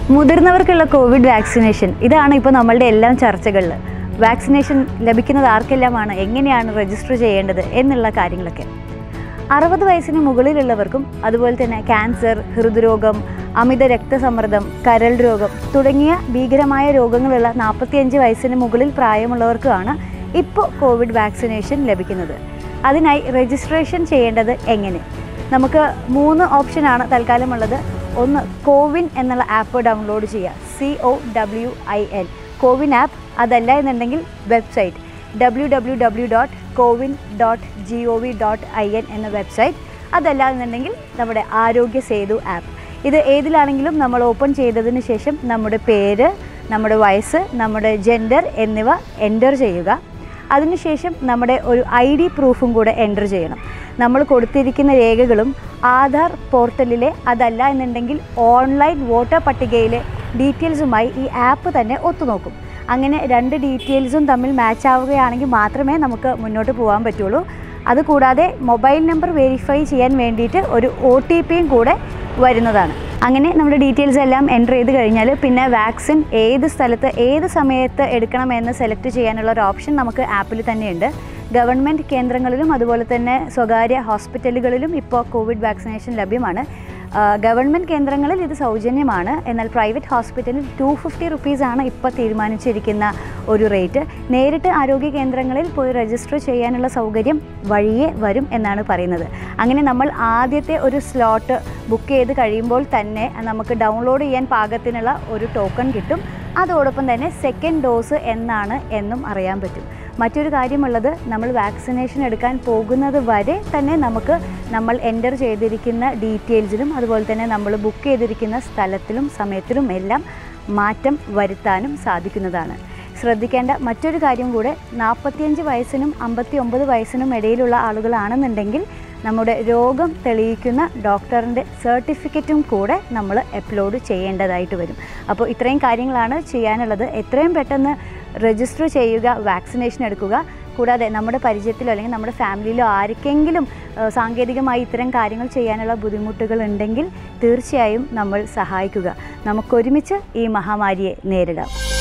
മുതിർന്നവർക്കുള്ള Covid vaccination ഇതാണ് ഇപ്പോൾ നമ്മളുടെ എല്ലാം ചർച്ചകളിൽ വാക്സിനേഷൻ ലഭിക്കുന്നത് ആർക്കെല്ലാമാണ് എങ്ങനെയാണ് രജിസ്റ്റർ ചെയ്യേണ്ടത് എന്നുള്ള കാര്യങ്ങളൊക്കെ അറുപത് വയസ്സിന് മുകളിലുള്ളവർക്കും അതുപോലെ തന്നെ ക്യാൻസർ ഹൃദ്രോഗം അമിത രക്തസമ്മർദ്ദം കരൾ രോഗം തുടങ്ങിയ ഭീകരമായ രോഗങ്ങളുള്ള നാൽപ്പത്തിയഞ്ച് വയസ്സിന് മുകളിൽ പ്രായമുള്ളവർക്കുമാണ് ഇപ്പോൾ കോവിഡ് വാക്സിനേഷൻ ലഭിക്കുന്നത് അതിനായി രജിസ്ട്രേഷൻ ചെയ്യേണ്ടത് എങ്ങനെ നമുക്ക് മൂന്ന് ഓപ്ഷനാണ് തൽക്കാലമുള്ളത് ഒന്ന് കോവിൻ എന്നുള്ള ആപ്പ് ഡൗൺലോഡ് ചെയ്യുക C O W I N CoWIN app അതല്ല എന്നുണ്ടെങ്കിൽ website W W W dot CoWIN dot G O V dot I N എന്ന വെബ്സൈറ്റ് അതല്ല എന്നുണ്ടെങ്കിൽ നമ്മുടെ ആരോഗ്യ സേതു ആപ്പ് ഇത് ഏതിലാണെങ്കിലും നമ്മൾ ഓപ്പൺ ചെയ്തതിന് ശേഷം നമ്മുടെ പേര് നമ്മുടെ വയസ്സ് നമ്മുടെ ജെൻഡർ എന്നിവ എൻ്റർ ചെയ്യുക അതിനുശേഷം നമ്മുടെ ഒരു ഐ ഡി പ്രൂഫും കൂടെ എൻ്റർ ചെയ്യണം നമ്മൾ കൊടുത്തിരിക്കുന്ന രേഖകളും ആധാർ പോർട്ടലിലെ അതല്ല എന്നുണ്ടെങ്കിൽ ഓൺലൈൻ വോട്ടർ പട്ടികയിലെ ഡീറ്റെയിൽസുമായി ഈ ആപ്പ് തന്നെ ഒത്തുനോക്കും അങ്ങനെ രണ്ട് ഡീറ്റെയിൽസും തമ്മിൽ മാച്ച് ആവുകയാണെങ്കിൽ മാത്രമേ നമുക്ക് മുന്നോട്ട് പോകാൻ പറ്റുള്ളൂ അതുകൂടാതെ മൊബൈൽ നമ്പർ വെരിഫൈ ചെയ്യാൻ വേണ്ടിയിട്ട് ഒരു ഒ ടി പിയും കൂടെ വരുന്നതാണ് അങ്ങനെ നമ്മുടെ ഡീറ്റെയിൽസ് എല്ലാം എൻ്റർ ചെയ്ത് കഴിഞ്ഞാൽ പിന്നെ വാക്സിൻ ഏത് സ്ഥലത്ത് ഏത് സമയത്ത് എടുക്കണമെന്ന് സെലക്ട് ചെയ്യാനുള്ള ഒരു ഓപ്ഷൻ നമുക്ക് ആപ്പിൽ തന്നെയുണ്ട് ഗവൺമെൻറ് കേന്ദ്രങ്ങളിലും അതുപോലെ തന്നെ സ്വകാര്യ ഹോസ്പിറ്റലുകളിലും ഇപ്പോൾ കോവിഡ് വാക്സിനേഷൻ ലഭ്യമാണ് ഗവൺമെൻറ് കേന്ദ്രങ്ങളിൽ ഇത് സൗജന്യമാണ് എന്നാൽ പ്രൈവറ്റ് ഹോസ്പിറ്റലിൽ ടു ഫിഫ്റ്റി റുപ്പീസാണ് ഇപ്പോൾ തീരുമാനിച്ചിരിക്കുന്ന ഒരു റേറ്റ് നേരിട്ട് ആരോഗ്യ കേന്ദ്രങ്ങളിൽ പോയി രജിസ്റ്റർ ചെയ്യാനുള്ള സൗകര്യം വഴിയേ വരും എന്നാണ് പറയുന്നത് അങ്ങനെ നമ്മൾ ആദ്യത്തെ ഒരു സ്ലോട്ട് ബുക്ക് ചെയ്ത് കഴിയുമ്പോൾ തന്നെ നമുക്ക് ഡൗൺലോഡ് ചെയ്യാൻ പാകത്തിനുള്ള ഒരു ടോക്കൺ കിട്ടും അതോടൊപ്പം തന്നെ സെക്കൻഡ് ഡോസ് എന്നാണ് എന്നും അറിയാൻ പറ്റും മറ്റൊരു കാര്യമുള്ളത് നമ്മൾ വാക്സിനേഷൻ എടുക്കാൻ പോകുന്നത് വരെ തന്നെ നമുക്ക് നമ്മൾ എൻ്റർ ചെയ്തിരിക്കുന്ന ഡീറ്റെയിൽസിലും അതുപോലെ തന്നെ നമ്മൾ ബുക്ക് ചെയ്തിരിക്കുന്ന സ്ഥലത്തിലും സമയത്തിലും എല്ലാം മാറ്റം വരുത്താനും സാധിക്കുന്നതാണ് ശ്രദ്ധിക്കേണ്ട മറ്റൊരു കാര്യം കൂടെ നാൽപ്പത്തിയഞ്ച് വയസ്സിനും അമ്പത്തി ഒമ്പത് വയസ്സിനും ഇടയിലുള്ള ആളുകളാണെന്നുണ്ടെങ്കിൽ നമ്മുടെ രോഗം തെളിയിക്കുന്ന ഡോക്ടറിൻ്റെ സർട്ടിഫിക്കറ്റും കൂടെ നമ്മൾ അപ്ലോഡ് ചെയ്യേണ്ടതായിട്ട് വരും അപ്പോൾ ഇത്രയും കാര്യങ്ങളാണ് ചെയ്യാനുള്ളത് എത്രയും പെട്ടെന്ന് രജിസ്റ്റർ ചെയ്യുക വാക്സിനേഷൻ എടുക്കുക കൂടാതെ നമ്മുടെ പരിചയത്തിലോ അല്ലെങ്കിൽ നമ്മുടെ ഫാമിലിയിലോ ആർക്കെങ്കിലും ഏഹ്, സാങ്കേതികമായി ഇത്തരം കാര്യങ്ങൾ ചെയ്യാനുള്ള ബുദ്ധിമുട്ടുകൾ ഉണ്ടെങ്കിൽ തീർച്ചയായും നമ്മൾ സഹായിക്കുക നമുക്കൊരുമിച്ച് ഈ മഹാമാരിയെ നേരിടാം